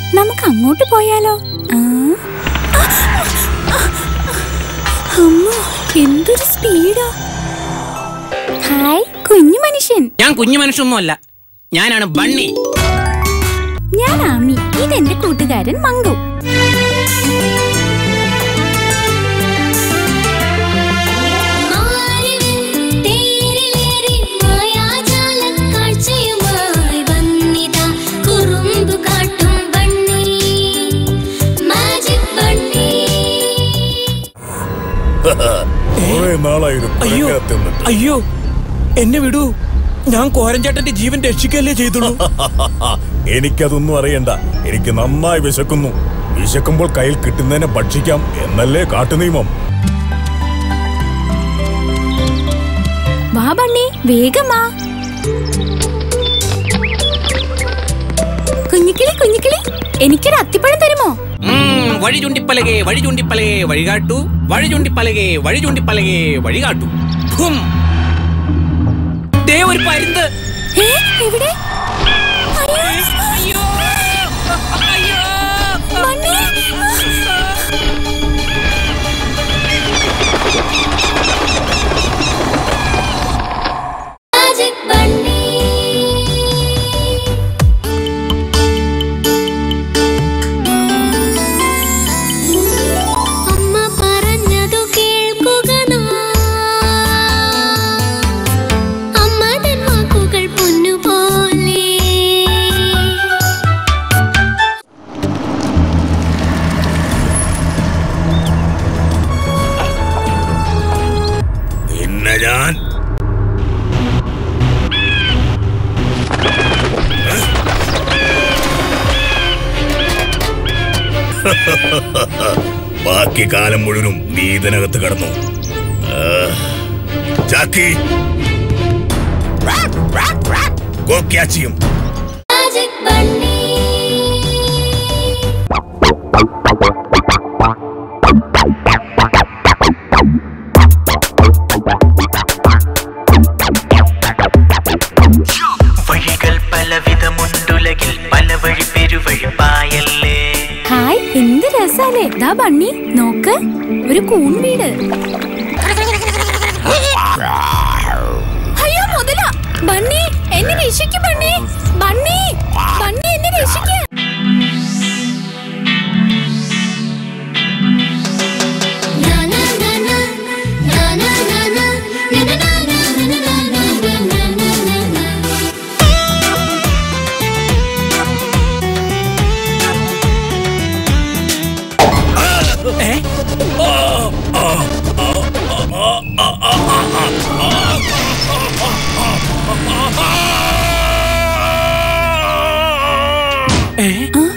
നമുക്ക് അങ്ങോട്ട് പോയാലോ ആ. അമ്മോ എന്തൊരു സ്പീഡാ ഹായ് കുഞ്ഞു മനുഷ്യൻ ഞാൻ കുഞ്ഞു മനുഷ്യനൊന്നുമല്ല ഞാനാണ് ബണ്ണി ഞാൻ ആമി ഇതെന്റെ കൂട്ടുകാരൻ മങ്കു കുറെ നാളായിരുന്നു അയ്യോ പഴങ്കഥ തിന്നിട്ട്. അയ്യോ എന്നെ വിടൂ ഞാൻ കോരഞ്ചേട്ടന്റെ ജീവൻ രക്ഷിക്കല്ലേ ചെയ്തുള്ളൂ എനിക്കതൊന്നും അറിയണ്ട എനിക്ക് നന്നായി വിശക്കുന്നു വിശക്കുമ്പോൾ കയ്യിൽ കിട്ടുന്നതിനെ ഭക്ഷിക്കാം എന്നല്ലേ കാട്ടുനിയമം വാ ബണ്ണി വേഗമാ കുഞ്ഞിക്കിളി കുഞ്ഞിക്കിളി എനിക്കൊരു അത്തിപ്പഴം തരുമോ ഉം, വഴി ചൂണ്ടിപ്പലകെ വഴി ചൂണ്ടിപ്പലകെ വഴികാട്ടു വഴി ചൂണ്ടിപ്പലകെ വഴി ചൂണ്ടിപ്പലകെ വഴികാട്ടു ഹും. ദേ ഒരു പരുന്ത് ഏ, എവിടെ അയ്യോ അയ്യോ ബണ്ണി അമ്മ പറഞ്ഞതു കേൾക്കുക നാ. അമ്മ തൻ വാക്കുകൾ പൊന്നുപോലെ പിന്നെ ഞാൻ ബാക്കി കാലം മുഴുവനും നീ ഇതിനകത്ത് കിടന്നു ആ, Jackie go catch him. Magic Bunny. വഴികൾ പലവിധമുണ്ടുലകിൽ പല വഴി പെരുവഴി പായല്ലേ ഹായ് എന്ത് രസാലേ ദാ ബണ്ണി നോക്ക് ഒരു കൂൺ വീട് അയ്യോ മുതല ബണ്ണി എന്നെ രക്ഷിക്ക് ബണ്ണി ബണ്ണി ബണ്ണി എന്നെ രക്ഷിക്ക് Na na na na na na na na na na na na na na na na na na ഏ ഏ ആ